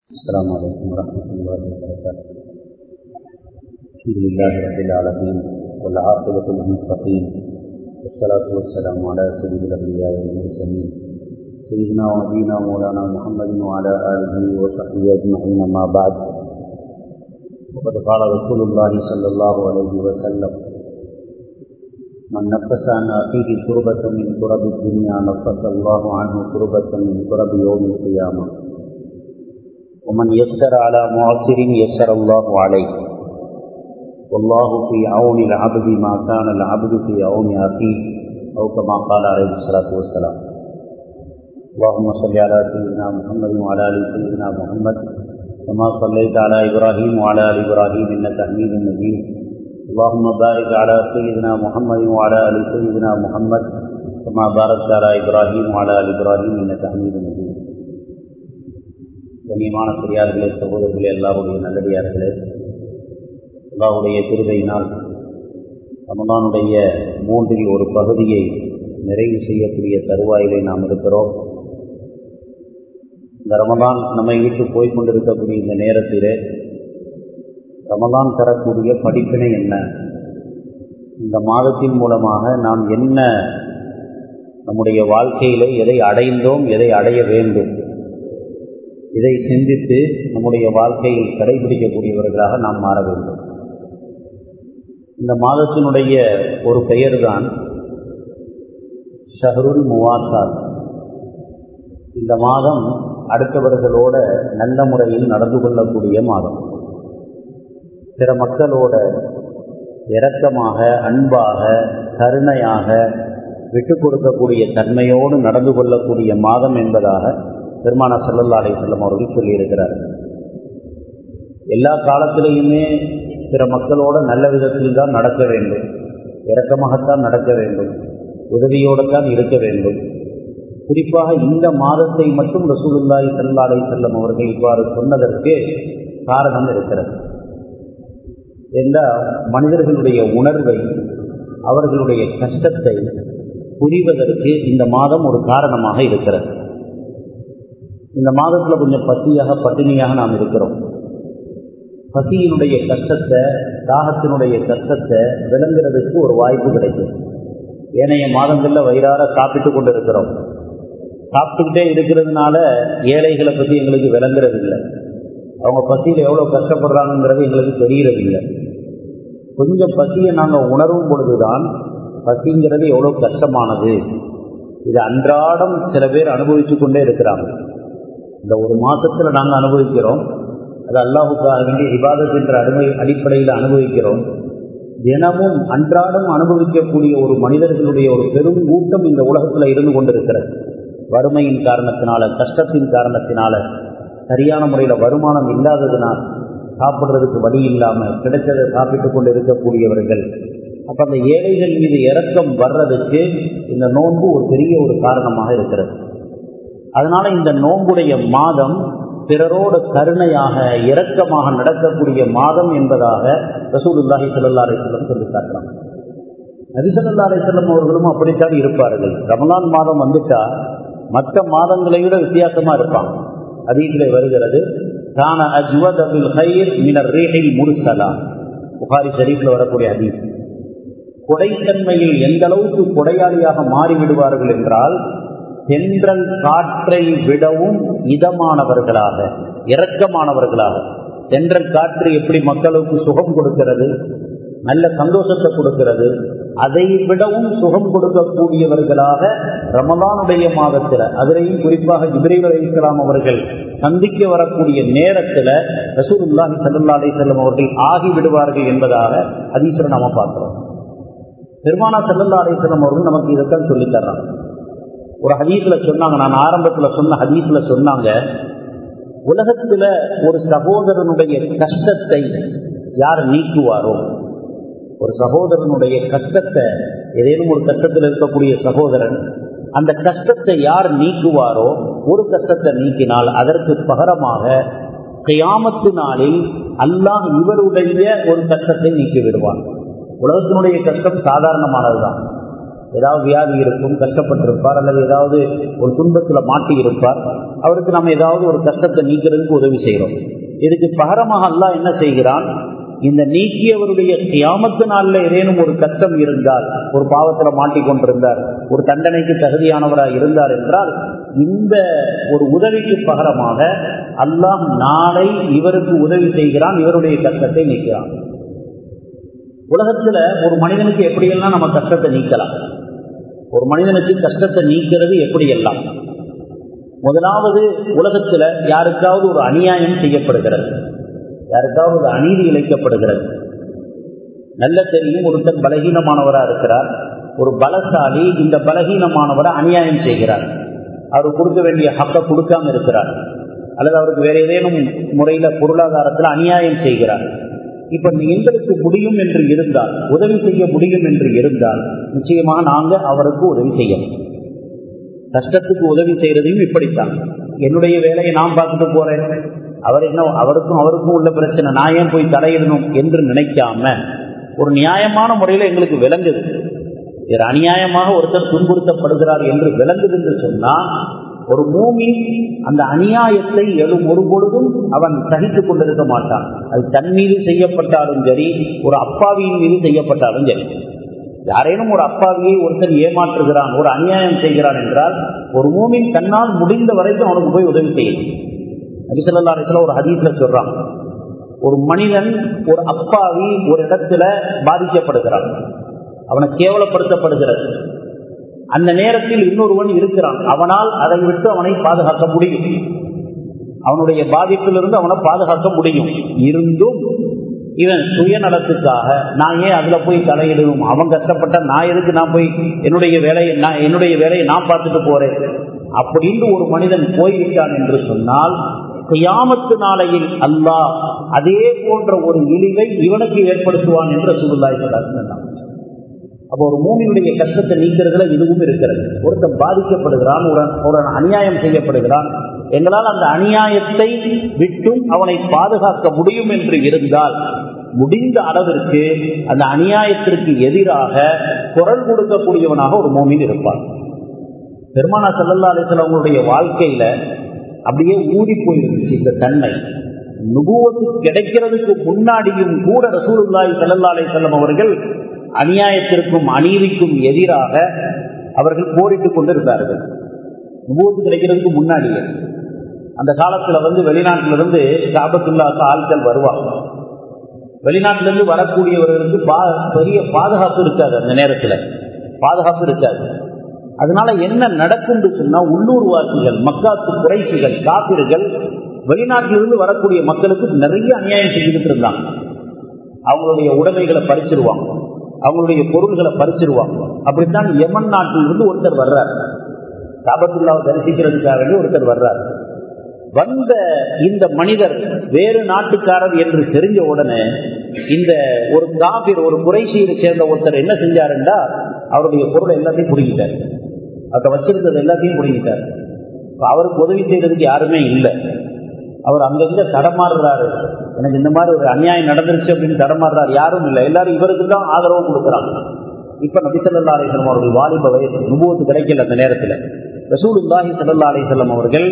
السلام عليكم ورحمة الله وبركاته الحمد لله رب العالمين والعاقبة للمتقين والصلاة والسلام على سيد الأنبياء والمرسلين سيدنا ونبينا مولانا محمد وعلى آله وصحبه أجمعين ما بعد وقد قال رسول الله صلى الله عليه وسلم من نفس عن أخيه كربة من كرب الدنيا نفس الله عنه كربة من كرب يوم القيامة ومن يسر على معسر يسر الله عليه والله في عون العبد ما كان العبد في عون أخيه أو كما قال عليه الصلاة والسلام اللهم صل على سيدنا محمد وعلى آل سيدنا محمد كما صليت على إبراهيم وعلى آل إبراهيم إنك حميد مجيد اللهم بارك على سيدنا محمد وعلى آل سيدنا محمد كما باركت على إبراهيم وعلى آل إبراهيم إنك حميد مجيد கண்ணியமான பெரியார்களே சகோதரர்களே எல்லாருடைய நல்லடியார்களே அல்லாவுடைய கிருபையினால் ரமதானுடைய மூன்றில் ஒரு பகுதியை நிறைவு செய்யக்கூடிய தருவாயிலே நாம் இருக்கிறோம் இந்த ரமதான் நம்மை விட்டு போய்கொண்டிருக்கக்கூடிய இந்த நேரத்திலே ரமதான் தரக்கூடிய படிப்பினை என்ன இந்த மாதத்தின் மூலமாக நாம் என்ன நம்முடைய வாழ்க்கையிலே எதை அடைந்தோம் எதை அடைய வேண்டும் இதை சிந்தித்து நம்முடைய வாழ்க்கையில் கடைபிடிக்கக்கூடியவர்களாக நாம் மாற வேண்டும் இந்த மாதத்தினுடைய ஒரு பெயர் தான் ஷஹருல் முவாசாத் இந்த மாதம் அடுத்தவர்களோட நல்ல முறையில் நடந்து கொள்ளக்கூடிய மாதம் பிற மக்களோட இரக்கமாக அன்பாக கருணையாக விட்டு கொடுக்கக்கூடிய தன்மையோடு நடந்து கொள்ளக்கூடிய மாதம் என்பதாக பெருமானா சல்லல்லா அலை செல்லம் அவர்கள் சொல்லியிருக்கிறார் எல்லா காலத்திலையுமே பிற மக்களோட நல்ல விதத்தில் தான் நடக்க வேண்டும் இரக்கமாகத்தான் நடக்க வேண்டும் உதவியோடு தான் இருக்க வேண்டும் குறிப்பாக இந்த மாதத்தை மட்டும் ரசூலுல்லாய் சல்லா அலை செல்லம் அவர்கள் இவ்வாறு சொன்னதற்கு காரணம் இருக்கிறது என்றால் மனிதர்களுடைய உணர்வை அவர்களுடைய கஷ்டத்தை புரிவதற்கு இந்த மாதம் ஒரு காரணமாக இருக்கிறது இந்த மாதத்தில் கொஞ்சம் பசியாக பட்டினியாக நாம் இருக்கிறோம் பசியினுடைய கஷ்டத்தை தாகத்தினுடைய கஷ்டத்தை விளங்குறதுக்கு ஒரு வாய்ப்பு கிடைக்கும் ஏனைய மாதங்களில் வயிறார சாப்பிட்டு கொண்டு இருக்கிறோம் சாப்பிட்டுக்கிட்டே இருக்கிறதுனால ஏழைகளை பற்றி எங்களுக்கு விளங்குறது இல்லை அவங்க பசியில் எவ்வளோ கஷ்டப்படுறாங்கிறது எங்களுக்கு தெரிகிறது இல்லை கொஞ்சம் பசியை நாங்கள் உணரும் பொழுதுதான் பசிங்கிறது எவ்வளோ கஷ்டமானது இது அன்றாடம் சில பேர் அனுபவித்து கொண்டே இருக்கிறாங்க இந்த ஒரு மாதத்தில் நாங்கள் அனுபவிக்கிறோம் அது அல்லாஹுக்காக வேண்டிய இபாதத் என்ற அனுபவி அடிப்படையில் அனுபவிக்கிறோம் தினமும் அன்றாடம் அனுபவிக்கக்கூடிய ஒரு மனிதர்களுடைய ஒரு பெரும் கூட்டம் இந்த உலகத்தில் இருந்து கொண்டிருக்கிறது வறுமையின் காரணத்தினால கஷ்டத்தின் காரணத்தினால சரியான முறையில் வருமானம் இல்லாததினால் சாப்பிட்றதுக்கு வழி இல்லாமல் கிடைச்சதை சாப்பிட்டு கொண்டு இருக்கக்கூடியவர்கள் அப்போ அந்த ஏழைகள் மீது இறக்கம் வர்றதுக்கு இந்த நோன்பு ஒரு பெரிய ஒரு காரணமாக இருக்கிறது அதனால இந்த நோன்புடைய மாதம் பிறரோடு கருணையாக இரக்கமாக நடக்கக்கூடிய மாதம் என்பதாக ரசூலுல்லாஹி சல்லா அலிஸ்லம் சொல்லி காட்டலாம் நபிசல்லா அலிஸ்லம் அவர்களும் அப்படித்தான் இருப்பார்கள் ரமலான் மாதம் வந்துட்டா மற்ற மாதங்களை விட வித்தியாசமா இருப்பாங்க அதீதில் வருகிறது கான அஜ்வத் அபுல் ஹைர் மினர் ரேஹில் முருசலா புகாரி ஷரீஃபில் வரக்கூடிய ஹதீஸ் கொடைத்தன்மையில் எந்த அளவுக்கு கொடையாளியாக மாறிவிடுவார்கள் என்றால் தென்றல் காற்றை விடவும் இதமானவர்களாக இரக்கமானவர்களாக தென்றல் காற்று எப்படி மக்களுக்கு சுகம் கொடுக்கிறது நல்ல சந்தோஷத்தை கொடுக்கிறது அதை விடவும் சுகம் கொடுக்கக்கூடியவர்களாக ரமலானுடைய மாதத்தில் அதிலையும் குறிப்பாக ஜிப்ரீல் அலி இஸ்லாம் அவர்கள் சந்திக்க வரக்கூடிய நேரத்தில் ரசூலுல்லாஹி சல்லா அலி செல்லம் அவர்கள் ஆகிவிடுவார்கள் என்பதாக அதீஸ்வரன் நாம பார்க்கிறோம் பெருமானா சல்லல்லா அலி செல்லம் அவர்கள் நமக்கு இதைத்தான் சொல்லித்தர்றாங்க ஒரு ஹதீஸ்ல சொன்னாங்க நான் ஆரம்பத்தில் சொன்ன ஹதீஸ்ல சொன்னாங்க உலகத்துல ஒரு சகோதரனுடைய கஷ்டத்தை யார் நீக்குவாரோ ஒரு சகோதரனுடைய கஷ்டத்தை ஏதேனும் ஒரு கஷ்டத்தில் இருக்கக்கூடிய சகோதரன் அந்த கஷ்டத்தை யார் நீக்குவாரோ ஒரு கஷ்டத்தை நீக்கினால் அதற்கு பகரமாக கையாமத்து நாளில் அல்லாஹ் இவருடைய ஒரு கஷ்டத்தை நீக்கி விடுவான் உலகத்தினுடைய கஷ்டம் சாதாரணமானதுதான் ஏதாவது வியாதி இருக்கும் கஷ்டப்பட்டிருப்பார் அல்லது ஏதாவது ஒரு துன்பத்தில் மாட்டி இருப்பார் அவருக்கு நம்ம ஏதாவது ஒரு கஷ்டத்தை நீக்கிறதுக்கு உதவி செய்கிறோம் இதுக்கு பகரமாக அல்லாஹ் என்ன செய்கிறான் இந்த நீக்கியவருடைய கியாமத்து நாளில் ஏதேனும் ஒரு கஷ்டம் இருந்தால் ஒரு பாவத்தில் மாட்டிக்கொண்டிருந்தார் ஒரு தண்டனைக்கு தகுதியானவராக இருந்தார் என்றால் இந்த ஒரு உதவிக்கு பகரமாக அல்லாஹ் நாளை இவருக்கு உதவி செய்கிறான் இவருடைய கஷ்டத்தை நீக்கிறான் உலகத்துல ஒரு மனிதனுக்கு எப்படியெல்லாம் நம்ம கஷ்டத்தை நீக்கலாம் ஒரு மனிதனுக்கு கஷ்டத்தை நீக்கிறது எப்படியெல்லாம் முதலாவது உலகத்துல யாருக்காவது ஒரு அநியாயம் செய்யப்படுகிறது யாருக்காவது ஒரு அநீதி இழைக்கப்படுகிறது நல்ல தெரியும் ஒருத்தர் பலகீனமானவராக இருக்கிறார் ஒரு பலசாலி இந்த பலகீனமானவரை அநியாயம் செய்கிறார் அவர் கொடுக்க வேண்டிய ஹக்கை கொடுக்காம இருக்கிறார் அல்லது அவருக்கு வேற ஏதேனும் முறையில பொருளாதாரத்தில் அநியாயம் செய்கிறார் இப்ப எங்களுக்கு முடியும் என்று இருந்தால் உதவி செய்ய முடியும் என்று இருந்தால் நிச்சயமாக நாங்க அவருக்கு உதவி செய்யணும் கஷ்டத்துக்கு உதவி செய்யறதையும் இப்படித்தான் என்னுடைய வேலையை நான் பார்த்துட்டு போறேன் அவர் என்ன அவருக்கும் அவருக்கும் உள்ள பிரச்சனை நான் ஏன் போய் தலையிடணும் என்று நினைக்காம ஒரு நியாயமான முறையில் எங்களுக்கு விளங்குது வேறு அநியாயமாக ஒருத்தர் துன்புறுத்தப்படுகிறார் என்று விளங்குது என்று சொன்னால் ஒரு மூமி அந்த அநியாயத்தை எழும் ஒரு பொழுதும் அவன் சகித்துக் கொண்டிருக்க மாட்டான் அது தன் மீது செய்யப்பட்டாலும் சரி ஒரு அப்பாவியின் மீது செய்யப்பட்டாலும் சரி யாரேனும் ஒரு அப்பாவியை ஒருத்தன் ஏமாற்றுகிறான் ஒரு அநியாயம் செய்கிறான் என்றால் ஒரு மூமின் தன்னால் முடிந்த வரைக்கும் அவனுக்கு போய் உதவி செய்யும் நபிசல்லா அலிஸ்லாம் ஒரு ஹதீஸ்ல சொல்றான் ஒரு மனிதன் ஒரு அப்பாவி ஒரு இடத்துல பாதிக்கப்படுகிறான் அவனை கேவலப்படுத்தப்படுகிறது அந்த நேரத்தில் இன்னொருவன் இருக்கிறான் அவனால் அதை விட்டு அவனை பாதுகாக்க முடியும் அவனுடைய பாதிப்பிலிருந்து அவனை பாதுகாக்க முடியும் இருந்தும் இவன் சுயநலத்துக்காக நான் ஏன் அதுல போய் தலையிடணும் அவன் கஷ்டப்பட்ட நான் எதுக்கு நான் போய் என்னுடைய வேலையை நான் என்னுடைய வேலையை நான் பார்த்துட்டு போறேன் அப்படின்னு ஒரு மனிதன் போய்விட்டான் என்று சொன்னால் கியாமத்து நாளையில் அல்லாஹ் அதே போன்ற ஒரு இழிவை இவனுக்கு ஏற்படுத்துவான் என்று சுருல்லாய் சொன்னான் அப்போ ஒரு மூமியினுடைய கஷ்டத்தை நீக்கிறதுல இதுவும் இருக்கிறது ஒருத்தன் பாதிக்கப்படுகிறான் ஒரு அநியாயம் செய்யப்படுகிறான் எங்களால் அந்த அநியாயத்தை விட்டும் அவனை பாதுகாக்க முடியும் என்று இருந்தால் முடிந்த அளவிற்கு அந்த அநியாயத்திற்கு எதிராக குரல் கொடுக்கக்கூடியவனாக ஒரு மூமின் இருப்பான் பெருமானா சல்லல்லா அலிஸ்லாம் அவங்களுடைய வாழ்க்கையில அப்படியே ஊறி போயிருந்துச்சு இந்த தன்மை நுபுவத்து கிடைக்கிறதுக்கு முன்னாடியும் கூட ரசூலுல்லாய் சல்லல்லா அலிசல்லம் அவர்கள் அநியாயத்திற்கும் அநீதிக்கும் எதிராக அவர்கள் போரிட்டுக் கொண்டிருந்தார்கள் நுபுவத்து கிடைக்கிறதுக்கு முன்னாடியே அந்த காலத்துல வந்து வெளிநாட்டிலிருந்து காபத்துள்ளாக்கு ஆட்கள் வருவாங்க வெளிநாட்டிலிருந்து வரக்கூடியவர்களுக்கு பெரிய பாதுகாப்பு இருக்காது அந்த நேரத்தில் பாதுகாப்பு இருக்காது அதனால என்ன நடக்கும் சொன்னா உள்ளூர் வாசிகள் மக்காத்து குறைசிகள் காப்பிர்கள் வெளிநாட்டிலிருந்து வரக்கூடிய மக்களுக்கு நிறைய அநியாயம் செஞ்சுக்கிட்டு இருந்தாங்க அவங்களுடைய உடைமைகளை பறிச்சிருவாங்க அவங்களுடைய பொருள்களை பறிச்சிருவாங்க அப்படித்தான் யமன் நாட்டிலிருந்து ஒருத்தர் வர்றார் காபத்துல்லாவை தரிசிக்கிறதுக்காக வேண்டி ஒருத்தர் வர்றார் வந்த இந்த மனிதர் வேறு நாட்டுக்காரர் என்று தெரிஞ்ச உடனே இந்த ஒரு காபிர் ஒரு குறைசியை சேர்ந்த ஒருத்தர் என்ன செஞ்சாருண்டா அவருடைய பொருளை எல்லாத்தையும் பிடிக்கிட்டார் அதை வச்சிருந்தது எல்லாத்தையும் பிடிக்கிட்டார் அவருக்கு உதவி செய்யறதுக்கு யாருமே இல்லை அவர் அங்கங்க தடமாறுறாரு எனக்கு இந்த மாதிரி ஒரு அநியாயம் நடந்துருச்சு அப்படின்னு தடமாறுறாரு யாரும் இல்லை எல்லாரும் இவருக்கு தான் ஆதரவு கொடுக்குறாங்க இப்ப நபிசல்லா அலிஸ்லாம் அவர்கள் வாலிப வயசு நுபுவத்து கிடைக்கல அந்த நேரத்தில் ரசூலுல்லாஹி சல்லா அலிசல்லாம் அவர்கள்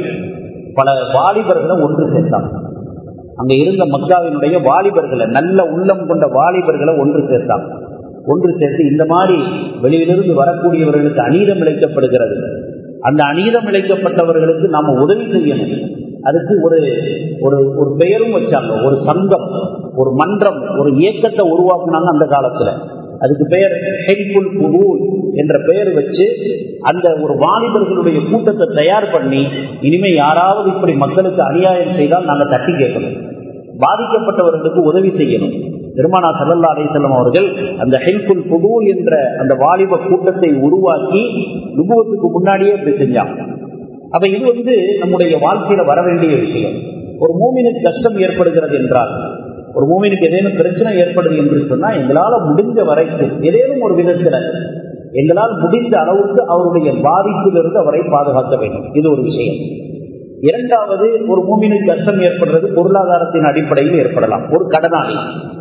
பல வாலிபர்களை ஒன்று சேர்த்தாங்க அங்க இருந்த மக்காவினுடைய வாலிபர்களை நல்ல உள்ளம் கொண்ட வாலிபர்களை ஒன்று சேர்த்தாங்க ஒன்று சேர்த்து இந்த மாதிரி வெளியிலிருந்து வரக்கூடியவர்களுக்கு அநீதம் இழைக்கப்படுகிறது அந்த அநீதம் இழைக்கப்பட்டவர்களுக்கு நாம உதவி செய்யணும் அதுக்கு ஒரு ஒரு ஒரு பெயரும் வச்சாங்க ஒரு சங்கம் ஒரு மன்றம் ஒரு இயக்கத்தை உருவாக்குனாங்க அந்த காலத்துல அதுக்கு பெயர் ஹெல்புல் குபூல் என்ற பெயர் வச்சு அந்த ஒரு வாலிபர்களுடைய கூட்டத்தை தயார் பண்ணி இனிமே யாராவது இப்படி மக்களுக்கு அநியாயம் செய்தால் நாங்கள் தட்டி கேட்கணும் பாதிக்கப்பட்டவர்களுக்கு உதவி செய்யணும் பெருமானா சல்லல்லா அலிசல்லம் அவர்கள் அந்த ஹெல்புல் புதூல் என்ற அந்த வாலிப கூட்டத்தை உருவாக்கி நுபுவத்துக்கு முன்னாடியே இப்படி செஞ்சாங்க அப்ப இது வந்து நம்முடைய வாழ்க்கையில வர வேண்டிய விஷயம் ஒரு மூமினுக்கு கஷ்டம் ஏற்படுகிறது என்றால் ஒரு மூமினுக்கு ஏதேனும் பிரச்சனை ஏற்படுது என்று சொன்னா எங்களால முடிஞ்ச வரைக்கும் ஏதேனும் ஒரு விதத்துல எங்களால் முடிந்த அளவுக்கு அவருடைய பாதிப்பிலிருந்து அவரை பாதுகாக்க வேண்டும் இது ஒரு விஷயம் இரண்டாவது ஒரு மூமினுக்கு கஷ்டம் ஏற்படுறது பொருளாதாரத்தின் அடிப்படையில் ஏற்படலாம் ஒரு கடனாளி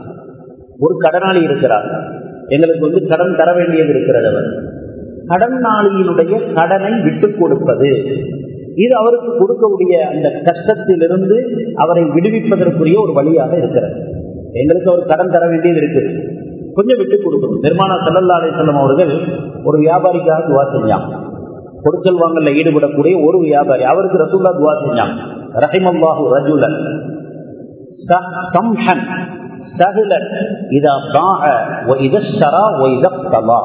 ஒரு கடனாளி இருக்கிறார் எங்களுக்கு வந்து கடன் தர வேண்டியது இருக்கிறது அவர் கடனாளியினுடைய கடனை விட்டுக் கொடுப்பது இது அவருக்கு கொடுக்கக்கூடிய அந்த கஷ்டத்திலிருந்து அவரை விடுவிப்பதற்குரிய ஒரு வழியாக இருக்கிறது எங்களுக்கு அவர் கடன் தர வேண்டியது இருக்குது கொஞ்சம் விட்டு கொடுக்கணும் பெருமானா சல்லல்லா அலிசல்லம் அவர்கள் ஒரு வியாபாரிக்காக துவா செஞ்சாங்க கொடுக்கல் வாங்கல ஈடுபடக்கூடிய ஒரு வியாபாரி அவருக்கு ரசூல்லா துவா செஞ்சாங்க ரஹிமல்லாஹு ரஜுலன் சம்ஹன் சஹிலன் இதா பாஅ வ இதஷ்தரா வ இதக்தலா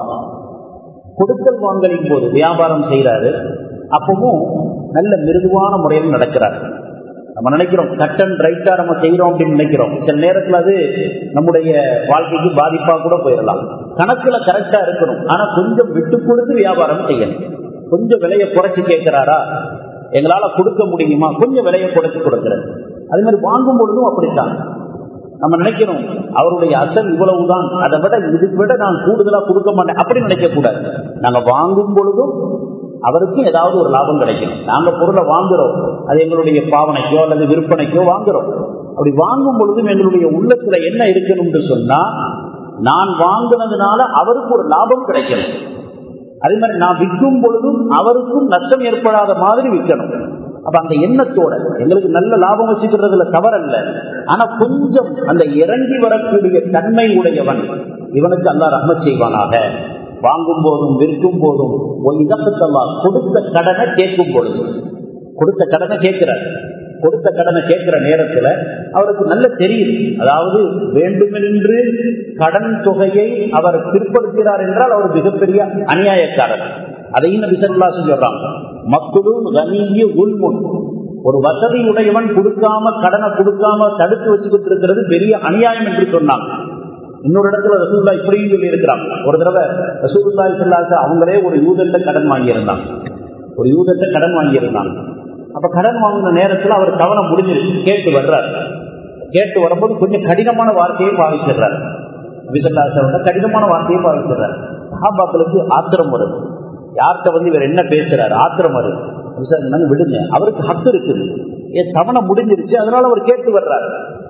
கொடுக்கல் வாங்கலின் போது வியாபாரம் செய்யறாரு அப்பவும் நல்ல மிருதுவான முறையில் நடக்கிறார் நம்ம நினைக்கிறோம் கட் அண்ட் ரைட்டா நம்ம செய்யறோம் அப்படின்னு நினைக்கிறோம் சில நேரத்துல அது நம்முடைய வாழ்க்கைக்கு பாதிப்பா கூட போயிடலாம் கணக்குல கரெக்டா இருக்கணும் ஆனா கொஞ்சம் விட்டு கொடுத்து வியாபாரம் செய்யணும் கொஞ்சம் விலையை குறைச்சு கேட்கிறாரா எங்களால கொடுக்க முடியுமா கொஞ்சம் விலையை குறைச்சு கொடுக்கிறது அதே மாதிரி வாங்கும் பொழுதும் அப்படித்தான் நம்ம நினைக்கிறோம் அவருடைய அசல் இவ்வளவுதான் அதை விட இதுக்கு விட நான் கூடுதலா கொடுக்க மாட்டேன் அப்படி நினைக்க கூடாது நாங்க வாங்கும் பொழுதும் அவருக்கும் ஏதாவது ஒரு லாபம் கிடைக்கும் நாங்க பொருளை வாங்குறோம் அது எங்களுடைய பாவனைக்கோ அல்லது விற்பனைக்கோ வாங்குறோம் அப்படி வாங்கும் பொழுதும் எங்களுடைய உள்ளத்துல என்ன இருக்கணும்னு சொன்னா நான் வாங்கினதுனால அவருக்கு ஒரு லாபம் கிடைக்கணும் அதே மாதிரி நான் விற்கும் பொழுதும் அவருக்கும் நஷ்டம் ஏற்படாத மாதிரி விற்கணும் அப்ப அந்த எண்ணத்தோட எங்களுக்கு நல்ல லாபம் வச்சுக்கிறதுல தவறல்ல ஆனா கொஞ்சம் அந்த இறங்கி வரக்கூடிய தன்மை உடையவன் இவனுக்கு அல்லா ரஹ்ம செய்வானாக வாங்கும் போதும் விற்கும் போதும் இதற்கத்தல்லா கொடுத்த கடனை கேட்கும் பொழுது கொடுத்த கடனை கேட்கிறார் கொடுத்த கடனை கேட்கிற நேரத்துல அவருக்கு நல்ல தெரியுது அதாவது வேண்டுமென்று கடன் தொகையை அவர் பிற்படுத்துகிறார் என்றால் அவர் மிகப்பெரிய அநியாயக்காரர் அதையும் நபி சொல்லா சொல்றாங்க மக்களும் கனிய உள்முன் ஒரு வசதி உடையவன் கொடுக்காம கடனை கொடுக்காம தடுத்து வச்சுக்கிட்டு இருக்கிறது பெரிய அநியாயம் என்று சொன்னாங்க இன்னொரு இடத்துல ரசூல்லா இப்படியும் சொல்லி இருக்கிறாங்க ஒரு தடவை ரசூல்லா சொல்லாச அவங்களே ஒரு யூதத்தை கடன் வாங்கியிருந்தாங்க ஒரு யூதத்தை கடன் வாங்கியிருந்தாங்க அப்ப கடன் வாங்கின நேரத்துல அவர் கவனம் முடிஞ்சிருச்சு கேட்டு வர்றாரு கேட்டு வரும்போது கொஞ்சம் கடினமான வார்த்தையை பாவிச்சிடுறாரு விசல்லாசோட கடினமான வார்த்தையை பாவிச்சிடுறாரு சஹாபாக்களுக்கு ஆத்திரம் வருது யார்கிட்ட வந்து இவர் என்ன பேசுறாரு ஆத்திரம் வருது விசாரணை விடுங்க அவருக்கு ஹக்கு இருக்குது என் தவணை முடிஞ்சிருச்சு அதனால அவர் கேட்டு வர்றாரு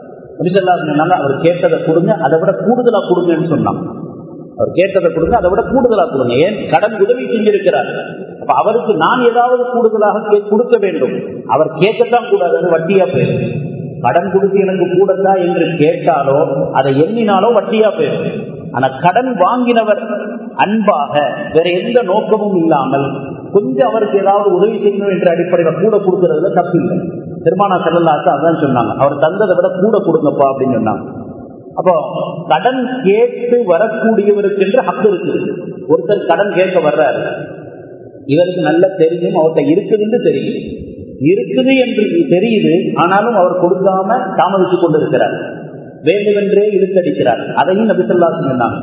சொன்னாங்க அவர் கேட்டதை கொடுங்க அதை விட கூடுதலா கொடுங்கன்னு சொன்னாங்க அவர் கேட்டதை கொடுங்க அதை விட கூடுதலா கொடுங்க ஏன் கடன் உதவி செஞ்சிருக்கிறார் அப்ப அவருக்கு நான் ஏதாவது கூடுதலாக கொடுக்க வேண்டும் அவர் கேட்கத்தான் கூடாது அது வட்டியா போயிடும் கடன் கொடுத்து எனக்கு கூடதா என்று கேட்டாலோ அதை எண்ணினாலோ வட்டியா போயிடும் ஆனா கடன் வாங்கினவர் அன்பாக வேற எந்த நோக்கமும் இல்லாமல் கொஞ்சம் அவருக்கு ஏதாவது உதவி செய்யணும் என்ற அடிப்படையில் கூட கொடுக்கறதுல தப்பில்லை பெருமானா செல்லல்லாசு அதான் சொன்னாங்க அவர் தந்ததை விட கூட கொடுங்கப்பா அப்படின்னு சொன்னாங்க அப்போ கடன் கேட்டு வரக்கூடியவருக்கு என்று ஹக்கு இருக்கு ஒருத்தர் கடன் கேட்க வர்றாரு இவருக்கு நல்ல தெரியும் அவர்கிட்ட இருக்குதுன்னு தெரியும் இருக்குது என்று தெரியுது ஆனாலும் அவர் கொடுக்காம தாமதித்துக் கொண்டிருக்கிறார் வேண்டுமென்றே இழுத்தடிக்கிறார் அதையும் நபிசல்லா சொன்னாங்க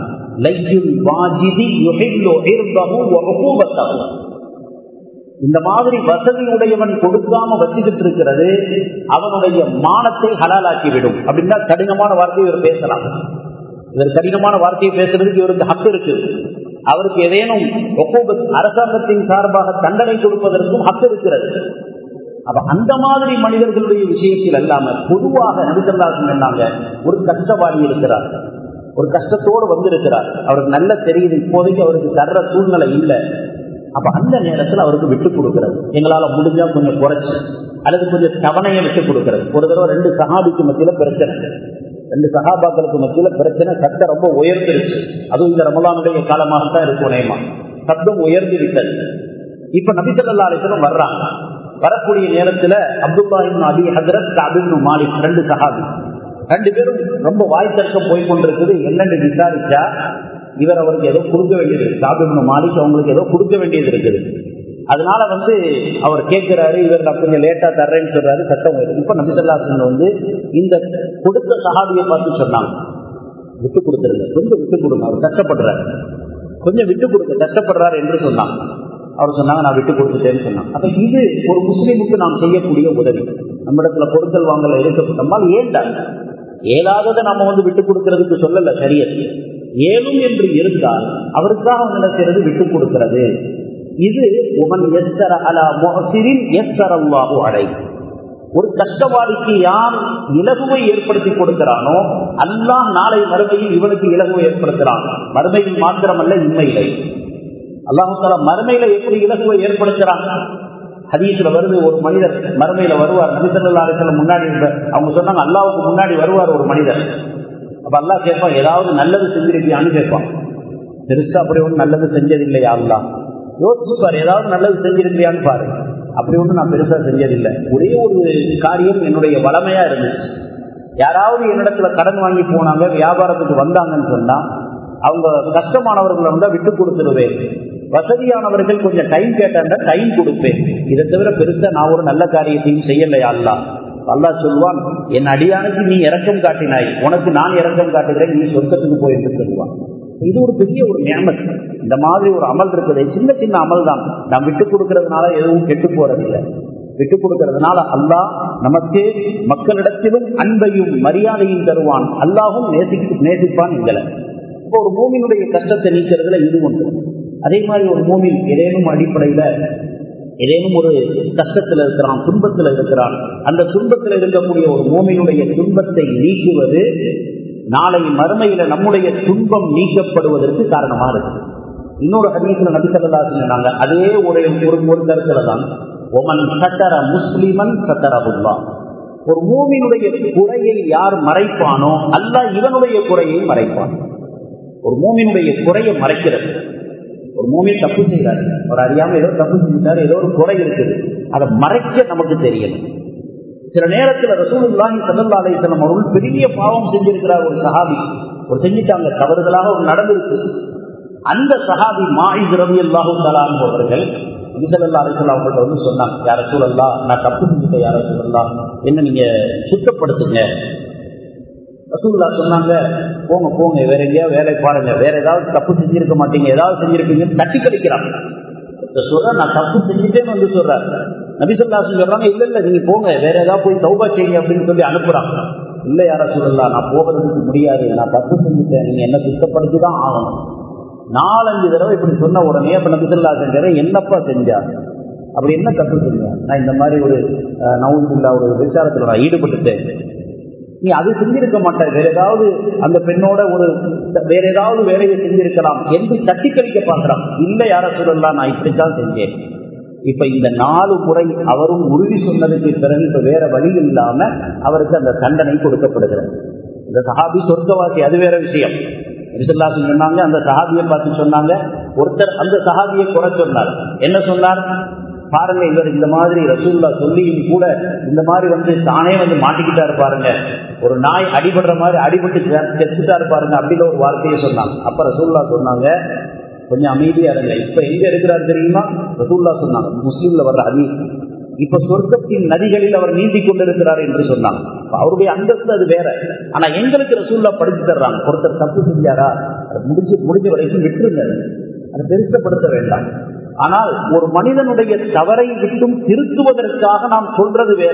இந்த மாதிரி வசதி உடையவன் கொடுக்காம வச்சுக்கிட்டு இருக்கிறது அவனுடைய மானத்தை ஹலாலாக்கி விடும் அப்படின்னா கடினமான வார்த்தையை இவர் பேசலாம் இவர் கடினமான வார்த்தையை பேசுறதுக்கு இவருக்கு ஹக்கு இருக்கு அவருக்கு ஏதேனும் அரசாங்கத்தின் சார்பாக தண்டனை கொடுப்பதற்கும் ஹக்கு இருக்கிறது அப்ப அந்த மாதிரி மனிதர்களுடைய விஷயத்தில் அல்லாம பொதுவாக நபிசல்லாசன் சொன்னாங்க ஒரு கஷ்டவாதி இருக்கிறார் ஒரு கஷ்டத்தோடு வந்திருக்கிறார் அவருக்கு நல்ல தெரியுது இப்போதைக்கு அவருக்கு தர்ற சூழ்நிலை இல்லை அப்ப அந்த நேரத்தில் அவருக்கு விட்டு கொடுக்கிறது எங்களால முடிஞ்சா கொஞ்சம் குறைச்சு அல்லது கொஞ்சம் தவணையை விட்டு கொடுக்கிறது ஒரு தடவை ரெண்டு சகாபிக்கு மத்தியில பிரச்சனை ரெண்டு சகாபாக்களுக்கு மத்தியில பிரச்சனை சத்தம் ரொம்ப உயர்ந்துருச்சு அதுவும் இந்த ரமலானுடைய காலமாகத்தான் இருக்கும் நேமா சத்தம் உயர்ந்து விட்டது இப்ப நபிசல்லா அலிசலம் வர்றாங்க வரக்கூடிய நேரத்துல அப்துல்லாஹின் அபி ஹசரத் அபின் மாலிக் ரெண்டு சஹாபி ரெண்டு பேரும் ரொம்ப வாய் தர்க்கம் போய் கொண்டிருக்குது என்னன்னு விசாரிச்சா இவர் அவருக்கு ஏதோ கொடுக்க வேண்டியது காபின் மாலிக் அவங்களுக்கு ஏதோ கொடுக்க வேண்டியது இருக்குது அதனால வந்து அவர் கேட்கிறாரு இவர் நான் கொஞ்சம் லேட்டா தர்றேன்னு சொல்றாரு சட்டம் வருது இப்ப நபிசல்லாசன் வந்து இந்த கொடுத்த சஹாபியை பார்த்து சொன்னாங்க விட்டு கொடுத்துருங்க கொஞ்சம் விட்டு கொடுங்க அவர் கஷ்டப்படுறாரு கொஞ்சம் விட்டு கொடுங்க கஷ்டப்படுறாரு என்று சொன்னாங்க அவர் சொன்னாங்க நான் விட்டு கொடுத்துட்டேன்னு சொன்னாங்க அப்ப இது ஒரு முஸ்லீமுக்கு நாம் செய்யக்கூடிய உதவி நம்மிடத்துல பொருட்கள் வாங்கல இருக்கப்பட்டோம்னால் ஏண்டா ஏதாவதை நம்ம வந்து விட்டு கொடுக்கறதுக்கு சொல்லல சரியத்து ஏலும் என்று இருந்தால் அவருக்காக நினைக்கிறது விட்டு கொடுக்கிறது இது உமன் எஸ்ஸர அலா முஹசிரின் எஸ்ஸர் அல்லாஹு அடை ஒரு கஷ்டவாதிக்கு யார் இலகுவை ஏற்படுத்தி கொடுக்கிறானோ அல்லாஹ் நாளை மறுமையில் இவனுக்கு இலகுவை ஏற்படுத்துறான் மறுமையில் மாத்திரமல்ல இன்மையிலை அல்லாஹால மறுமையில எப்படி இலகுவை ஏற்படுத்துறாங்க ஹதீஸ்ல வருது ஒரு மனிதர் மறுமையில வருவார் நபிசல்லா அலிஸ்லாம் முன்னாடி இருந்த அவங்க சொன்னாங்க அல்லாவுக்கு முன்னாடி வருவார் ஒரு மனிதர் அப்ப அல்லாஹ் கேட்பான் ஏதாவது நல்லது செஞ்சிருக்கியான்னு கேட்பான் பெருசா அப்படி ஒன்றும் நல்லது செஞ்சதில்லையா அல்லா யோசிச்சு பாரு ஏதாவது நல்லது செஞ்சிருக்கிறியான்னு பாரு அப்படி ஒன்றும் நான் பெருசா செஞ்சதில்லை ஒரே ஒரு காரியம் என்னுடைய வளமையா இருந்துச்சு யாராவது என்னிடத்துல கடன் வாங்கி போனாங்க வியாபாரத்துக்கு வந்தாங்கன்னு சொன்னா அவங்க கஷ்டமானவர்களை வந்தா விட்டு கொடுத்துருவேன் வசதியானவர்கள் கொஞ்சம் டைம் கேட்டாங்க டைம் கொடுப்பேன் இதை தவிர பெருசா நான் ஒரு நல்ல காரியத்தையும் செய்யலையா அல்லா அல்லா சொல்வான் என் அடியானுக்கு நீ இறக்கம் காட்டினாய் உனக்கு நான் இறக்கம் காட்டுகிறேன் நீ சொர்க்கத்துக்கு போய் என்று சொல்லுவான் இது ஒரு பெரிய ஒரு நியமத் இந்த மாதிரி ஒரு அமல் இருக்குது சின்ன சின்ன அமல் தான் நாம் விட்டு கொடுக்கறதுனால எதுவும் கெட்டு போறதில்லை விட்டு கொடுக்கறதுனால அல்லாஹ் நமக்கு மக்களிடத்திலும் அன்பையும் மரியாதையும் தருவான் அல்லாஹும் நேசி நேசிப்பான் எங்களை இப்போ ஒரு மூமினுடைய கஷ்டத்தை நீக்கிறதுல இது ஒன்று அதே மாதிரி ஒரு மூமின் ஏதேனும் அடிப்படையில ஏதேனும் ஒரு கஷ்டத்தில் இருக்கிறான் துன்பத்தில் இருக்கிறான் அந்த துன்பத்தில் இருக்கக்கூடிய ஒரு மூமினுடைய துன்பத்தை நீக்குவது நாளை மறுமையில நம்முடைய துன்பம் நீக்கப்படுவதற்கு காரணமா இருக்கு இன்னொரு ஹதீஸ்ல நபி சொல்லா சொன்னாங்க அதே ஒரு ஒரு ஒரு கருத்துல தான் ஒமன் சத்தர முஸ்லிமன் சத்தரபுல்லா ஒரு மூமினுடைய குறையை யார் மறைப்பானோ அல்ல இவனுடைய குறையை மறைப்பான் ஒரு மூமினுடைய குறையை மறைக்கிறது ஒரு மூமின் தப்பு செய்யறாரு அவர் அறியாம ஏதோ தப்பு செஞ்சுட்டாரு ஏதோ ஒரு குறை இருக்குது அதை மறைக்க நமக்கு தெரியணும் சில நேரத்தில் ரசூலுல்லாஹி சல்லா அலிஸ்லாம் அவர்கள் பெரிய பாவம் செஞ்சிருக்கிறார் ஒரு சஹாபி ஒரு செஞ்சுட்டாங்க தவறுதலாக ஒரு நடந்திருக்கு அந்த சஹாபி மாயிஸ் ரவி அல்லாஹூ தலான் அவர்கள் விசலல்லா அலிசல்லா அவங்கள்ட்ட வந்து சொன்னாங்க யார சூழல்லா நான் தப்பு செஞ்சுட்டேன் யார சூழல்லா என்ன நீங்க சுத்தப்படுத்துங்க ரசூல்லா சொன்னாங்க போங்க போங்க வேற எங்கேயாவது வேலை பாருங்க வேற ஏதாவது தப்பு செஞ்சிருக்க மாட்டீங்க ஏதாவது செஞ்சிருப்பீங்க தட்டி கழிக்கிறாங்க சொல்ற நான் தப்பு செஞ்சுட்டேன்னு வந்து சொல்றாரு நபிசல்லா சொல்றாங்க இல்ல இல்ல நீங்க போங்க வேற ஏதாவது போய் தௌபா செய்யுங்க அப்படின்னு சொல்லி அனுப்புறாங்க இல்ல யார சொல்லலாம் நான் போகிறதுக்கு முடியாது நான் தப்பு செஞ்சுட்டேன் நீங்க என்ன சுத்தப்படுத்தி தான் ஆகணும் நாலஞ்சு தடவை இப்படி சொன்ன உடனே அப்ப நபிசல்லா செஞ்சாரு என்னப்பா செஞ்சா அப்படி என்ன தப்பு செஞ்சேன் நான் இந்த மாதிரி ஒரு நவுன்பில்லா ஒரு விசாரத்தில் நான் ஈடுபட்டுட்டேன் நீ அது செஞ்சிருக்க மாட்டாய் வேற ஏதாவது அந்த பெண்ணோட ஒரு வேற ஏதாவது வேலையை செஞ்சிருக்கலாம் என்று தட்டி கழிக்க பார்க்கிறான் இல்ல யார சொல்லலாம் நான் இப்படித்தான் செஞ்சேன் இப்ப இந்த நாலு முறை அவரும் உறுதி சொன்னதுக்கு பிறகு இப்ப வேற வழி இல்லாம அவருக்கு அந்த தண்டனை கொடுக்கப்படுகிறது இந்த சஹாபி சொர்க்கவாசி அது வேற விஷயம் விசல்லாசன் சொன்னாங்க அந்த சஹாபியை பார்த்து சொன்னாங்க ஒருத்தர் அந்த சஹாபியை குறை சொன்னார் என்ன சொன்னார் பாருங்க இவர் இந்த மாதிரி ரசூல்லா சொல்லியும் கூட இந்த மாதிரி வந்து தானே வந்து மாட்டிக்கிட்டாரு பாருங்க ஒரு நாய் அடிபடுற மாதிரி அடிபட்டு செத்துட்டாரு பாருங்க அப்படின்னு ஒரு வார்த்தையை சொன்னாங்க அப்ப ரசூல்லா சொன்னாங்க கொஞ்சம் அமைதியா இருங்க இப்ப எங்க இருக்கிறாரு தெரியுமா ரசூல்லா சொன்னாங்க முஸ்லீம்ல வர்ற அதி இப்ப சொர்க்கத்தின் நதிகளில் அவர் நீந்தி கொண்டிருக்கிறார் என்று சொன்னாங்க அவருடைய அந்தஸ்து அது வேற ஆனா எங்களுக்கு ரசூல்லா படிச்சு தர்றாங்க ஒருத்தர் தப்பு செஞ்சாரா முடிஞ்சு முடிஞ்ச வரைக்கும் விட்டுருங்க அதை பெருசப்படுத்த வேண்டாம் ஆனால் ஒரு மனிதனுடைய தவறை விட்டும் திருத்துவதற்காக நாம் சொல்றது வேற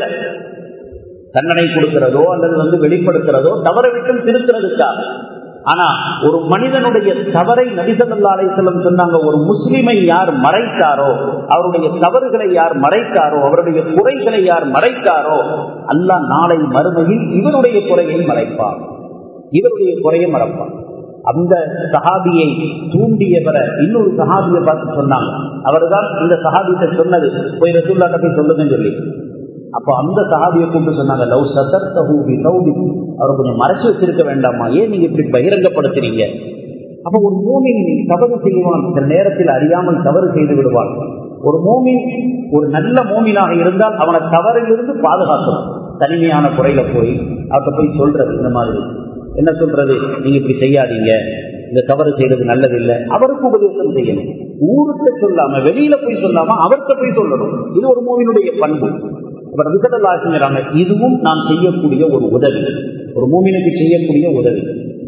தண்டனை கொடுக்கிறதோ அல்லது வந்து வெளிப்படுத்துறதோ தவறை விட்டும் திருத்துறதுக்காக ஆனா ஒரு மனிதனுடைய தவறை நபிசல்லா அலிசல்லம் சொன்னாங்க ஒரு முஸ்லிமை யார் மறைத்தாரோ அவருடைய தவறுகளை யார் மறைத்தாரோ அவருடைய குறைகளை யார் மறைத்தாரோ அல்லா நாளை மறுமையில் இவருடைய குறையை மறைப்பார் இவருடைய குறையை மறைப்பார் அந்த சஹாபியை தூண்டியவரை இன்னொரு சஹாபியை பார்த்து சொன்னாங்க அவர்தான் இந்த சஹாபியத்தை சொன்னது போய் ரசூல்லாட்ட போய் சொல்லுங்கன்னு சொல்லி அப்போ அந்த சஹாபியை கூப்பிட்டு சொன்னாங்க லவ் சதர் தஹூபி தௌபி அவர் கொஞ்சம் மறைச்சு வச்சிருக்க வேண்டாமா ஏன் நீங்க இப்படி பகிரங்கப்படுத்துறீங்க அப்போ ஒரு மூமின் தவறு செய்வான் சில நேரத்தில் அறியாமல் தவறு செய்து விடுவான் ஒரு மூமின் ஒரு நல்ல மூமினாக இருந்தால் அவனை தவறிலிருந்து பாதுகாக்கணும் தனிமையான குறையில போய் அவர்கிட்ட போய் சொல்றது இந்த மாதிரி என்ன சொல்றது நீங்க இப்படி செய்யாதீங்க இந்த தவறு செய்யறது நல்லதில்லை அவருக்கு உபதேசம் செய்யணும் ஊருக்கு சொல்லாம வெளியில போய் சொல்லாம அவர்கிட்ட போய் சொல்லணும் இது ஒரு மூவினுடைய பண்பு அவர் விசதல்லா செஞ்சாங்க இதுவும் நாம் செய்யக்கூடிய ஒரு உதவி ஒரு மூமினுக்கு செய்யக்கூடிய உதவி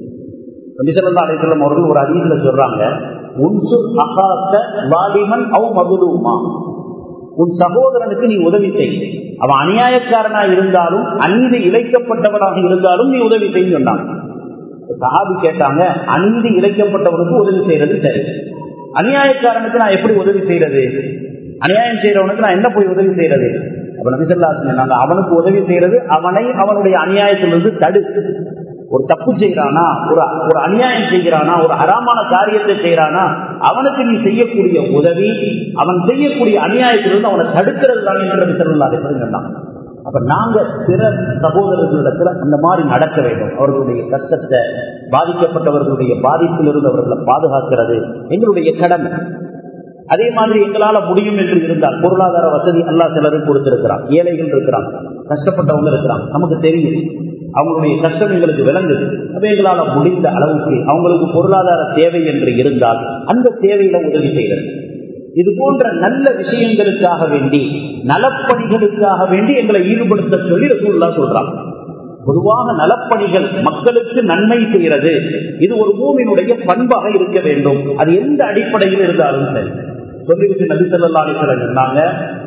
விசலல்லா அலிசல்லம் அவர்கள் ஒரு அதிகத்தில் சொல்றாங்க உன்சுர் அகாத்த வாலிமன் அவ் மதுலுமா உன் சகோதரனுக்கு நீ உதவி செய் அவன் அநியாயக்காரனா இருந்தாலும் அநீதி இழைக்கப்பட்டவனாக இருந்தாலும் நீ உதவி செய்ய சொன்னான் சஹாபி கேட்டாங்க அநீதி இழைக்கப்பட்டவனுக்கு உதவி செய்யறது சரி அநியாயக்காரனுக்கு நான் எப்படி உதவி செய்யறது அநியாயம் செய்யறவனுக்கு நான் என்ன போய் உதவி செய்யறது அப்ப நபிசல்லா சொன்னாங்க அவனுக்கு உதவி செய்யறது அவனை அவனுடைய அநியாயத்திலிருந்து தடு ஒரு தப்பு செய்யறானா ஒரு ஒரு அநியாயம் செய்கிறானா ஒரு அறாமான காரியத்தை செய்யறானா அவனுக்கு நீ செய்யக்கூடிய உதவி அவன் செய்யக்கூடிய அநியாயத்திலிருந்து அவனை தடுக்கிறது தான் என்று செல்லாத சொன்னான் அப்ப நாங்க பிற சகோதரர்களிடத்துல அந்த மாதிரி நடக்க வேண்டும் அவர்களுடைய கஷ்டத்தை பாதிக்கப்பட்டவர்களுடைய பாதிப்பிலிருந்து அவர்களை பாதுகாக்கிறது எங்களுடைய கடமை அதே மாதிரி எங்களால முடியும் என்று இருந்தால் பொருளாதார வசதி அல்லா சிலருக்கு கொடுத்திருக்கிறான் ஏழைகள் இருக்கிறான் கஷ்டப்பட்டவங்க இருக்கிறான் நமக்கு தெரியும் அவங்களுடைய கஷ்டம் எங்களுக்கு விளங்குது அப்ப எங்களால முடிந்த அளவுக்கு அவங்களுக்கு பொருளாதார தேவை என்று இருந்தால் அந்த தேவையில உதவி செய்கிறது இது போன்ற நல்ல விஷயங்களுக்காக வேண்டி நலப்பணிகளுக்காக வேண்டி எங்களை ஈடுபடுத்த சொல்லி ரசூல்லா சொல்றாங்க பொதுவாக நலப்பணிகள் மக்களுக்கு நன்மை செய்கிறது இது ஒரு பூமியினுடைய பண்பாக இருக்க வேண்டும் அது எந்த அடிப்படையில் இருந்தாலும் சரி சொல்லிவிட்டு நபி சொல்லா அலிசலம் சொன்னாங்க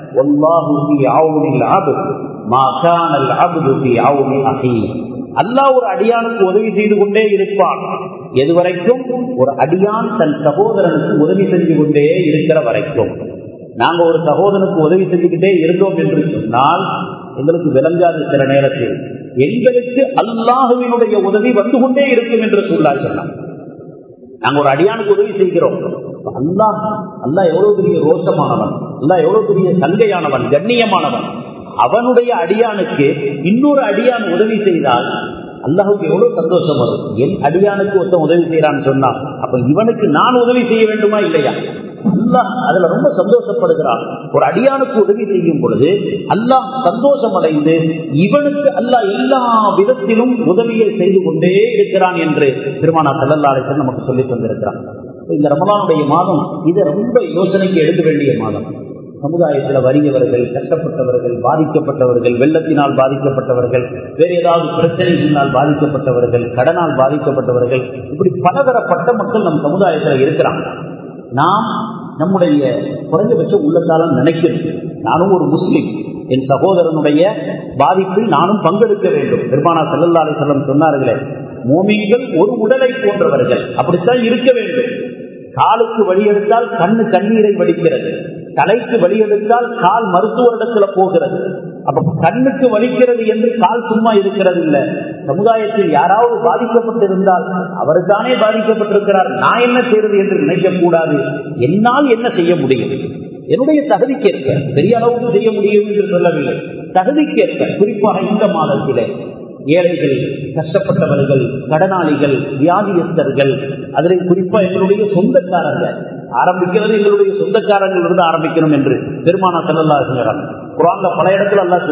அல்லாஹ் ஒரு அடியானுக்கு உதவி செய்து கொண்டே இருப்பான் எதுவரைக்கும் ஒரு அடியான் தன் சகோதரனுக்கு உதவி செஞ்சு கொண்டே இருக்கிற வரைக்கும் நாங்க ஒரு சகோதரனுக்கு உதவி செஞ்சுக்கிட்டே இருந்தோம் என்று சொன்னால் எங்களுக்கு விளங்காது சில நேரத்தில் எங்களுக்கு அல்லாஹுவினுடைய உதவி வந்து கொண்டே இருக்கும் என்று சொல்லா சொன்னாங்க நாங்க ஒரு அடியானுக்கு உதவி செய்கிறோம் அல்லாஹ் அல்லா எவ்வளவு பெரிய ரோஷமானவன் அல்லா எவ்வளவு பெரிய சங்கையானவன் கண்ணியமானவன் அவனுடைய அடியானுக்கு இன்னொரு அடியான் உதவி செய்தால் அல்லாஹுக்கு எவ்வளவு சந்தோஷம் வரும் என் அடியானுக்கு ஒருத்தன் உதவி செய்யறான்னு சொன்னா அப்ப இவனுக்கு நான் உதவி செய்ய வேண்டுமா இல்லையா அல்லாஹ் அதுல ரொம்ப சந்தோஷப்படுகிறான் ஒரு அடியானுக்கு உதவி செய்யும் பொழுது அல்லாஹ் சந்தோஷம் அடைந்து இவனுக்கு அல்லாஹ் எல்லா விதத்திலும் உதவியை செய்து கொண்டே இருக்கிறான் என்று திருமணா செல்லல்லாலேசன் நமக்கு சொல்லித் தந்திருக்கிறான் இந்த ரமலானுடைய மாதம் இதை ரொம்ப யோசனைக்கு எடுக்க வேண்டிய மாதம் சமுதாயத்தில் வறியவர்கள் கஷ்டப்பட்டவர்கள் பாதிக்கப்பட்டவர்கள் வெள்ளத்தினால் பாதிக்கப்பட்டவர்கள் வேறு ஏதாவது பிரச்சனைகளினால் பாதிக்கப்பட்டவர்கள் கடனால் பாதிக்கப்பட்டவர்கள் இப்படி பலதரப்பட்ட மக்கள் நம் சமுதாயத்தில் இருக்கிறாங்க நாம் நம்முடைய குறைந்தபட்ச உள்ளத்தாலும் நினைக்கிறது நானும் ஒரு முஸ்லிம் என் சகோதரனுடைய பாதிப்பில் நானும் பங்கெடுக்க வேண்டும் பெருமானா செல்லல்லா அலி செல்லம் சொன்னார்களே மோமிங்கள் ஒரு உடலை போன்றவர்கள் அப்படித்தான் இருக்க வேண்டும் காலுக்கு வழி எடுத்தால் கண்ணு கண்ணீரை வடிக்கிறது தலைக்கு வழி எடுத்தால் கால் மருத்துவரிடத்துல போகிறது அப்ப கண்ணுக்கு வலிக்கிறது என்று கால் சும்மா இருக்கிறது இல்ல சமுதாயத்தில் யாராவது பாதிக்கப்பட்டிருந்தால் அவருக்கானே பாதிக்கப்பட்டிருக்கிறார் நான் என்ன செய்யறது என்று நினைக்க கூடாது என்னால் என்ன செய்ய முடியும் என்னுடைய தகுதிக்கேற்க பெரிய அளவுக்கு செய்ய முடியும் என்று சொல்லவில்லை தகுதிக்கேற்க குறிப்பாக இந்த மாதத்திலே ஏழைகள் கஷ்டப்பட்டவர்கள் கடனாளிகள் வியாதியஸ்தர்கள் அதில் குறிப்பா எங்களுடைய சொந்தக்காரர்கள் ஆரம்பிக்கிறது எங்களுடைய சொந்தக்காரங்கள் இருந்து ஆரம்பிக்கணும் என்று பெருமானா செல்லல்லா செய்கிறாங்க குரான்ல பல இடத்துல எல்லாம்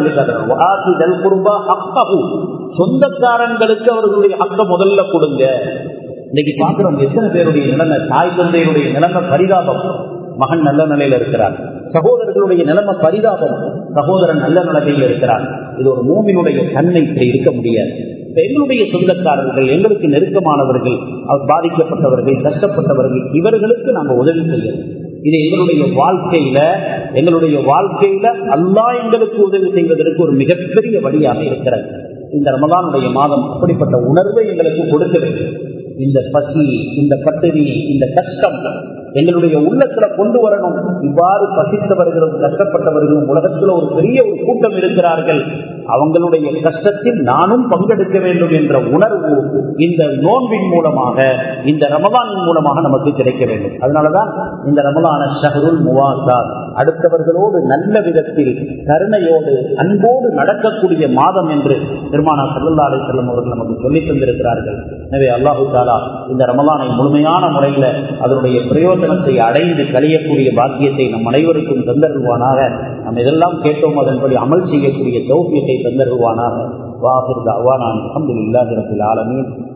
சொல்லி சொந்தக்காரங்களுக்கு அவர்களுடைய ஹக்க முதல்ல கொடுங்க இன்னைக்கு பாக்குறோம் எத்தனை பேருடைய நிலைமை தாய் தந்தையுடைய நிலைமை பரிதாபம் மகன் நல்ல நிலையில இருக்கிறார் சகோதரர்களுடைய நிலைமை பரிதாபம் சகோதரன் நல்ல நிலைமையில் இருக்கிறார் இது ஒரு மூமினுடைய தன்மை இப்படி இருக்க முடியாது எங்களுடைய சொந்தக்காரர்கள் எங்களுக்கு நெருக்கமானவர்கள் பாதிக்கப்பட்டவர்கள் கஷ்டப்பட்டவர்கள் இவர்களுக்கு நாங்கள் உதவி செய்யணும் இது எங்களுடைய வாழ்க்கையில எங்களுடைய வாழ்க்கையில அல்லா எங்களுக்கு உதவி செய்வதற்கு ஒரு மிகப்பெரிய வழியாக இருக்கிறது இந்த ரமதானுடைய மாதம் அப்படிப்பட்ட உணர்வை எங்களுக்கு கொடுக்க வேண்டும் இந்த பசி இந்த பட்டினி இந்த கஷ்டம் எங்களுடைய உள்ளத்துல கொண்டு வரணும் இவ்வாறு பசித்தவர்களும் கஷ்டப்பட்டவர்களும் உலகத்துல ஒரு பெரிய ஒரு கூட்டம் இருக்கிறார்கள் அவங்களுடைய கஷ்டத்தில் நானும் பங்கெடுக்க வேண்டும் என்ற உணர்வு இந்த நோன்பின் மூலமாக இந்த ரமதானின் மூலமாக நமக்கு கிடைக்க வேண்டும் அதனாலதான் இந்த ரமதான ஷஹருல் முவாசா அடுத்தவர்களோடு நல்ல விதத்தில் கருணையோடு அன்போடு நடக்கக்கூடிய மாதம் என்று பெருமானா சல்லல்லா அலி செல்லம் அவர்கள் நமக்கு சொல்லித் தந்திருக்கிறார்கள் எனவே அல்லாஹு தாலா இந்த ரமலானை முழுமையான முறையில் அதனுடைய பிரயோஜனத்தை அடைந்து கழியக்கூடிய பாக்கியத்தை நம் அனைவருக்கும் தந்தருவானாக நாம் எதெல்லாம் கேட்டோம் அதன்படி அமல் செய்யக்கூடிய தௌக்கியத்தை தந்தருவானாக வாஹிர் அவானான் அஹமதுல்லாஹி ரபில் ஆலமீன்